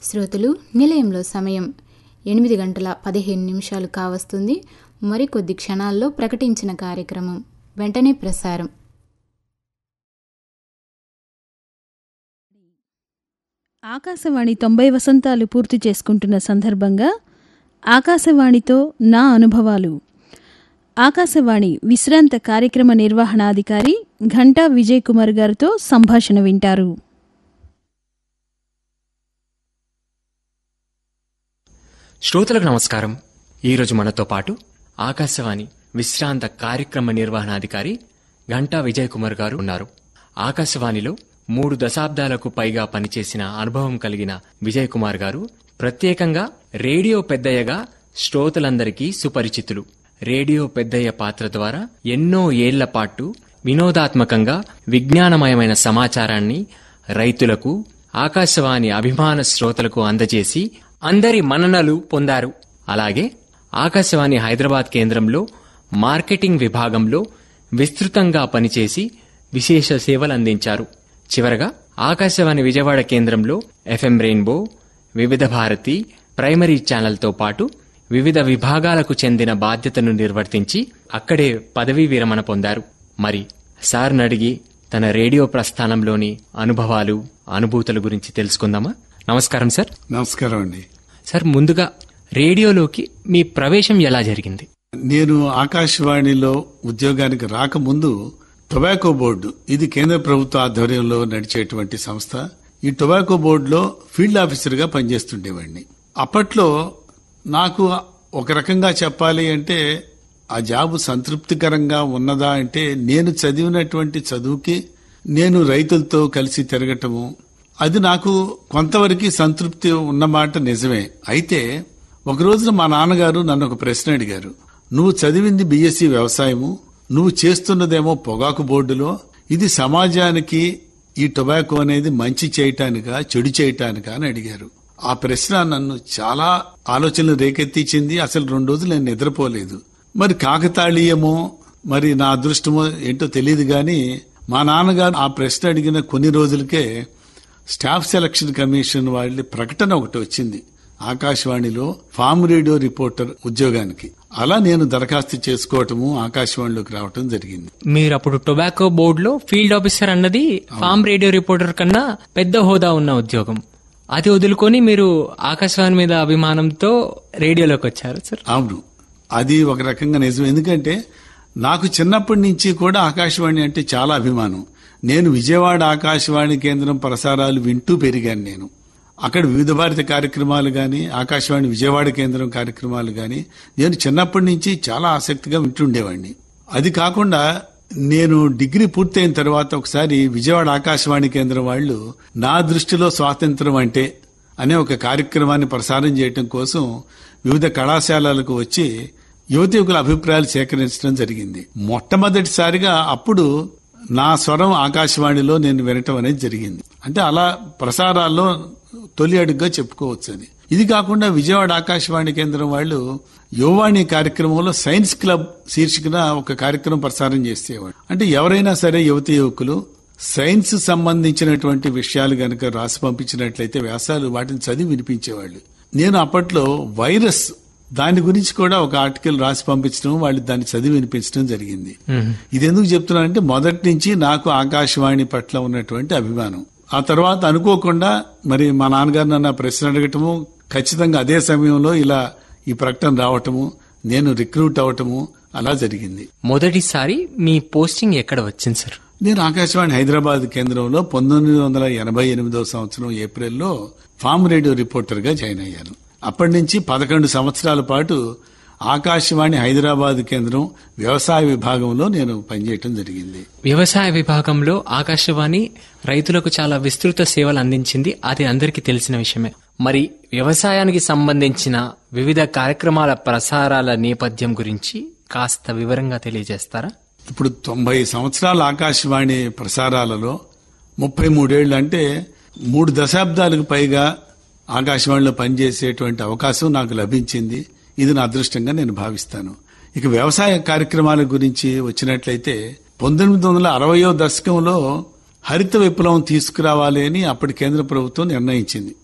శ్రోతలు నిలయంలో సమయం ఎనిమిది గంటల పదిహేను నిమిషాలు కావస్తుంది మరికొద్ది క్షణాల్లో ప్రకటించిన కార్యక్రమం వెంటనే ప్రసారం ఆకాశవాణి తొంభై వసంతాలు పూర్తి చేసుకుంటున్న సందర్భంగా ఆకాశవాణితో నా అనుభవాలు ఆకాశవాణి విశ్రాంత కార్యక్రమ నిర్వహణాధికారి ఘంటా విజయ్ కుమార్ గారితో సంభాషణ వింటారు శ్రోతలకు నమస్కారం ఈరోజు మనతో పాటు ఆకాశవాణి విశ్రాంత కార్యక్రమ నిర్వహణాధికారి ఘంటా విజయ్ కుమార్ గారు ఉన్నారు ఆకాశవాణిలో మూడు దశాబ్దాలకు పైగా పనిచేసిన అనుభవం కలిగిన విజయ్ కుమార్ గారు ప్రత్యేకంగా రేడియో పెద్దయ్యగా శ్రోతలందరికీ సుపరిచితులు రేడియో పెద్దయ్య పాత్ర ద్వారా ఎన్నో ఏళ్ల పాటు వినోదాత్మకంగా విజ్ఞానమయమైన సమాచారాన్ని రైతులకు ఆకాశవాణి అభిమాన శ్రోతలకు అందజేసి అందరి మన్ననలు పొందారు అలాగే ఆకాశవాణి హైదరాబాద్ కేంద్రంలో మార్కెటింగ్ విభాగంలో విస్తృతంగా పనిచేసి విశేష సేవలు అందించారు చివరగా ఆకాశవాణి విజయవాడ కేంద్రంలో ఎఫ్ఎం రెయిన్బో వివిధ భారతి ప్రైమరీ ఛానల్తో పాటు వివిధ విభాగాలకు చెందిన బాధ్యతను నిర్వర్తించి అక్కడే పదవీ విరమణ పొందారు మరి సార్ని అడిగి తన రేడియో ప్రస్థానంలోని అనుభవాలు అనుభూతుల గురించి తెలుసుకుందామా నమస్కారం సార్ నమస్కారం అండి సార్ ముందుగా రేడియోలోకి మీ ప్రవేశం ఎలా జరిగింది నేను ఆకాశవాణిలో ఉద్యోగానికి రాకముందు టొబాకో బోర్డు ఇది కేంద్ర ప్రభుత్వ ఆధ్వర్యంలో నడిచేటువంటి సంస్థ ఈ టొబాకో బోర్డులో ఫీల్డ్ ఆఫీసర్గా పనిచేస్తుండేవాడిని అప్పట్లో నాకు ఒక రకంగా చెప్పాలి అంటే ఆ జాబు సంతృప్తికరంగా ఉన్నదా అంటే నేను చదివినటువంటి చదువుకి నేను రైతులతో కలిసి తిరగటము అది నాకు కొంతవరకు సంతృప్తి ఉన్నమాట నిజమే అయితే ఒక రోజున మా నాన్నగారు నన్ను ఒక ప్రశ్న అడిగారు నువ్వు చదివింది బీఎస్సీ వ్యవసాయము నువ్వు చేస్తున్నదేమో పొగాకు బోర్డులో ఇది సమాజానికి ఈ టొబాకో అనేది మంచి చేయటానికా చెడు చేయటానికా అని అడిగారు ఆ ప్రశ్న నన్ను చాలా ఆలోచనలు రేకెత్తించింది అసలు రెండు రోజులు నేను నిద్రపోలేదు మరి కాకతాళీయమో మరి నా అదృష్టమో ఏంటో తెలియదు గాని మా నాన్నగారు ఆ ప్రశ్న అడిగిన కొన్ని రోజులకే స్టాఫ్ సెలక్షన్ కమిషన్ వాళ్ళ ప్రకటన ఒకటి వచ్చింది ఆకాశవాణిలో ఫామ్ రేడియో రిపోర్టర్ ఉద్యోగానికి అలా నేను దరఖాస్తు చేసుకోవటము ఆకాశవాణిలోకి రావటం జరిగింది మీరు అప్పుడు టొబాకో బోర్డులో ఫీల్డ్ ఆఫీసర్ అన్నది ఫామ్ రేడియో రిపోర్టర్ కన్నా పెద్ద హోదా ఉన్న ఉద్యోగం అది వదులుకొని మీరు ఆకాశవాణి మీద అభిమానంతో రేడియోలోకి వచ్చారు సార్ అవును అది ఒక రకంగా నిజం ఎందుకంటే నాకు చిన్నప్పటి నుంచి కూడా ఆకాశవాణి అంటే చాలా అభిమానం నేను విజయవాడ ఆకాశవాణి కేంద్రం ప్రసారాలు వింటూ పెరిగాను నేను అక్కడ వివిధ భారతి కార్యక్రమాలు గాని ఆకాశవాణి విజయవాడ కేంద్రం కార్యక్రమాలు గాని నేను చిన్నప్పటి నుంచి చాలా ఆసక్తిగా వింటుండేవాడిని అది కాకుండా నేను డిగ్రీ పూర్తయిన తర్వాత ఒకసారి విజయవాడ ఆకాశవాణి కేంద్రం వాళ్ళు నా దృష్టిలో స్వాతంత్రం అంటే అనే ఒక కార్యక్రమాన్ని ప్రసారం చేయటం కోసం వివిధ కళాశాలలకు వచ్చి యువతి యువకుల అభిప్రాయాలు సేకరించడం జరిగింది మొట్టమొదటిసారిగా అప్పుడు నా స్వరం ఆకాశవాణిలో నేను వినటం అనేది జరిగింది అంటే అలా ప్రసారాల్లో తొలి అడుగుగా చెప్పుకోవచ్చు అది ఇది కాకుండా విజయవాడ ఆకాశవాణి కేంద్రం వాళ్ళు యువవాణి కార్యక్రమంలో సైన్స్ క్లబ్ శీర్షికన ఒక కార్యక్రమం ప్రసారం చేసేవాడు అంటే ఎవరైనా సరే యువతి యువకులు సైన్స్ సంబంధించినటువంటి విషయాలు గనక రాసి పంపించినట్లయితే వ్యాసాలు వాటిని చదివి వినిపించేవాళ్ళు నేను అప్పట్లో వైరస్ దాని గురించి కూడా ఒక ఆర్టికల్ రాసి పంపించడం వాళ్ళు దాన్ని చదివి వినిపించడం జరిగింది ఇది ఎందుకు చెప్తున్నానంటే మొదటి నుంచి నాకు ఆకాశవాణి పట్ల ఉన్నటువంటి అభిమానం ఆ తర్వాత అనుకోకుండా మరి మా నాన్నగారు నన్ను ఆ ప్రశ్న అడగటము ఖచ్చితంగా అదే సమయంలో ఇలా ఈ ప్రకటన రావటము నేను రిక్రూట్ అవటము అలా జరిగింది మొదటిసారి మీ పోస్టింగ్ ఎక్కడ వచ్చింది సార్ నేను ఆకాశవాణి హైదరాబాద్ కేంద్రంలో పంతొమ్మిది వందల ఎనభై ఎనిమిదవ సంవత్సరం ఏప్రిల్లో ఫామ్ రేడియో రిపోర్టర్ గా జాయిన్ అయ్యాను అప్పటి నుంచి పదకొండు సంవత్సరాల పాటు ఆకాశవాణి హైదరాబాద్ కేంద్రం వ్యవసాయ విభాగంలో నేను పనిచేయటం జరిగింది వ్యవసాయ విభాగంలో ఆకాశవాణి రైతులకు చాలా విస్తృత సేవలు అందించింది అది అందరికీ తెలిసిన విషయమే మరి వ్యవసాయానికి సంబంధించిన వివిధ కార్యక్రమాల ప్రసారాల నేపథ్యం గురించి కాస్త వివరంగా తెలియజేస్తారా ఇప్పుడు తొంభై సంవత్సరాల ఆకాశవాణి ప్రసారాలలో ముప్పై మూడేళ్లు అంటే మూడు దశాబ్దాలకు పైగా ఆకాశవాణిలో పనిచేసేటువంటి అవకాశం నాకు లభించింది ఇది నా అదృష్టంగా నేను భావిస్తాను ఇక వ్యవసాయ కార్యక్రమాల గురించి వచ్చినట్లయితే పంతొమ్మిది వందల అరవయో దశకంలో హరిత విప్లవం తీసుకురావాలి అని అప్పటి కేంద్ర ప్రభుత్వం నిర్ణయించింది